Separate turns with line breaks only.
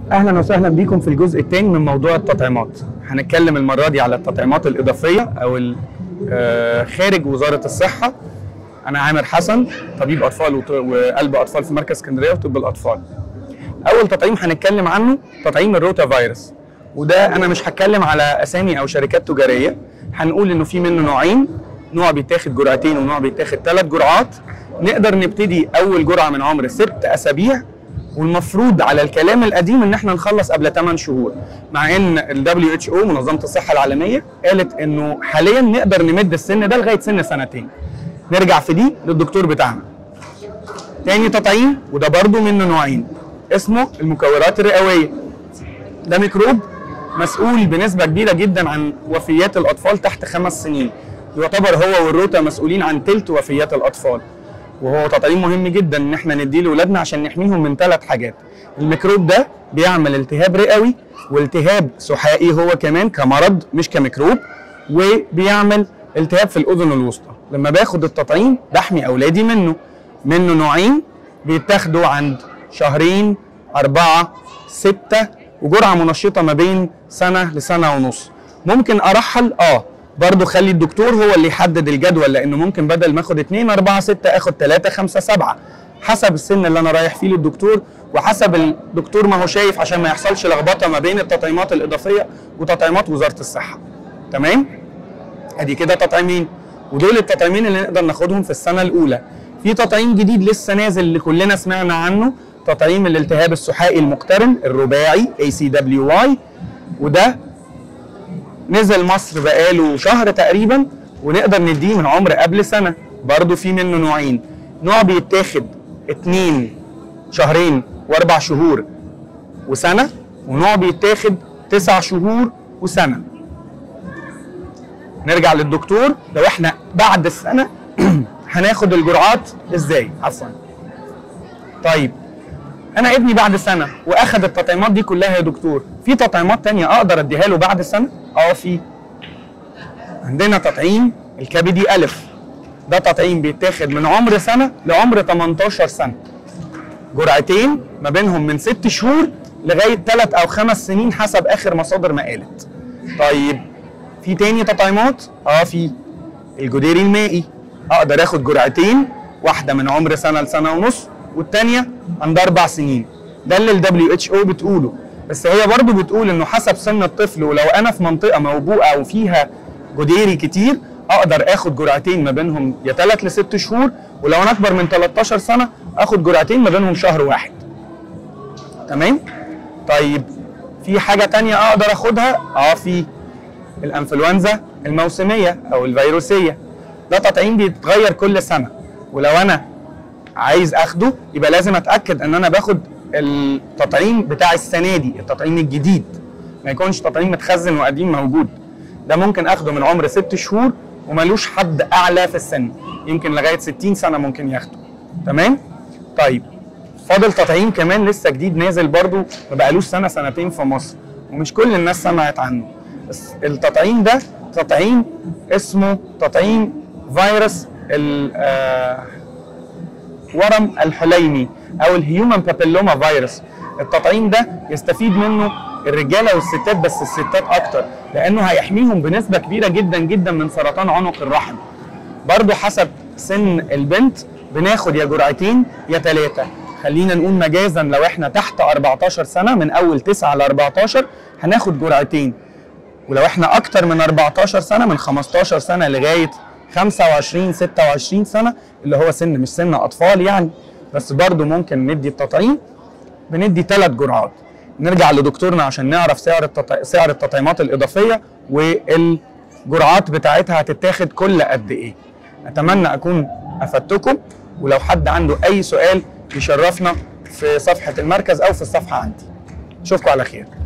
اهلا وسهلا بيكم في الجزء الثاني من موضوع التطعيمات هنتكلم المره دي على التطعيمات الاضافيه او ال- آه، خارج وزاره الصحه انا عامر حسن طبيب اطفال وط- وقلب اطفال في مركز اسكندريه وطب الاطفال اول تطعيم هنتكلم عنه تطعيم الروتا فيروس وده انا مش هتكلم على اسامي او شركات تجاريه هنقول انه في منه نوعين نوع بيتاخد جرعتين ونوع بيتاخد ثلاث جرعات نقدر نبتدي اول جرعه من عمر ست اسابيع والمفروض على الكلام القديم ان احنا نخلص قبل 8 شهور مع ان ال WHO منظمه الصحه العالميه قالت انه حاليا نقدر نمد السن ده لغايه سن سنتين نرجع في دي للدكتور بتاعنا تاني تطعيم وده برضو منه نوعين اسمه المكورات الرئويه ده ميكروب مسؤول بنسبه كبيره جدا عن وفيات الاطفال تحت خمس سنين يعتبر هو والروتا مسؤولين عن تلت وفيات الاطفال وهو تطعيم مهم جدا ان احنا نديه لاولادنا عشان نحميهم من ثلاث حاجات الميكروب ده بيعمل التهاب رئوي والتهاب سحائي هو كمان كمرض مش كميكروب وبيعمل التهاب في الاذن الوسطى لما باخد التطعيم بحمي اولادي منه منه نوعين بيتاخدوا عند شهرين أربعة ستة وجرعة منشطة ما بين سنة لسنة ونص ممكن أرحل آه برضو خلي الدكتور هو اللي يحدد الجدول لأنه ممكن بدل ما أخد اتنين أربعة ستة أخد تلاتة خمسة سبعة حسب السن اللي أنا رايح فيه للدكتور وحسب الدكتور ما هو شايف عشان ما يحصلش لخبطة ما بين التطعيمات الإضافية وتطعيمات وزارة الصحة تمام؟ ادي كده تطعيمين ودول التطعيمين اللي نقدر ناخدهم في السنه الاولى في تطعيم جديد لسه نازل اللي كلنا سمعنا عنه تطعيم الالتهاب السحائي المقترن الرباعي ACWY وده نزل مصر بقاله شهر تقريبا ونقدر نديه من عمر قبل سنه برضه في منه نوعين نوع بيتاخد اتنين شهرين واربع شهور وسنه ونوع بيتاخد تسع شهور وسنه نرجع للدكتور لو احنا بعد السنه هناخد الجرعات ازاي عفوا طيب انا ابني بعد سنه واخد التطعيمات دي كلها يا دكتور في تطعيمات تانية اقدر اديها له بعد سنه اه في عندنا تطعيم الكبدي الف ده تطعيم بيتاخد من عمر سنه لعمر 18 سنه جرعتين ما بينهم من ست شهور لغايه ثلاث او خمس سنين حسب اخر مصادر ما قالت طيب في تاني تطعيمات اه في الجديري المائي اقدر اخد جرعتين واحده من عمر سنه لسنه ونص والتانيه عند اربع سنين ده اللي الدبليو اتش او بتقوله بس هي برضو بتقول انه حسب سن الطفل ولو انا في منطقه موبوءه وفيها جديري كتير اقدر اخد جرعتين ما بينهم يا 3 ل 6 شهور ولو انا اكبر من 13 سنه اخد جرعتين ما بينهم شهر واحد تمام طيب في حاجه تانية اقدر اخدها اه في الانفلونزا الموسميه او الفيروسيه ده تطعيم بيتغير كل سنه ولو انا عايز اخده يبقى لازم اتاكد ان انا باخد التطعيم بتاع السنه دي التطعيم الجديد ما يكونش تطعيم متخزن وقديم موجود ده ممكن اخده من عمر ست شهور وملوش حد اعلى في السن يمكن لغايه 60 سنه ممكن ياخده تمام طيب فاضل تطعيم كمان لسه جديد نازل برضو ما بقالوش سنه سنتين في مصر ومش كل الناس سمعت عنه بس التطعيم ده تطعيم اسمه تطعيم فيروس ال- آه، ورم الحليمي او الهيومن بابيلوما فيروس التطعيم ده يستفيد منه الرجاله والستات بس الستات اكتر لانه هيحميهم بنسبه كبيره جدا جدا من سرطان عنق الرحم برضه حسب سن البنت بناخد يا جرعتين يا ثلاثه خلينا نقول مجازا لو احنا تحت 14 سنه من اول 9 ل 14 هناخد جرعتين ولو احنا اكتر من 14 سنه من 15 سنه لغايه 25 26 سنه اللي هو سن مش سن اطفال يعني بس برضه ممكن ندي التطعيم بندي ثلاث جرعات نرجع لدكتورنا عشان نعرف سعر التطع... سعر التطعيمات الاضافيه والجرعات بتاعتها هتتاخد كل قد ايه اتمنى اكون افدتكم ولو حد عنده اي سؤال يشرفنا في صفحه المركز او في الصفحه عندي اشوفكم على خير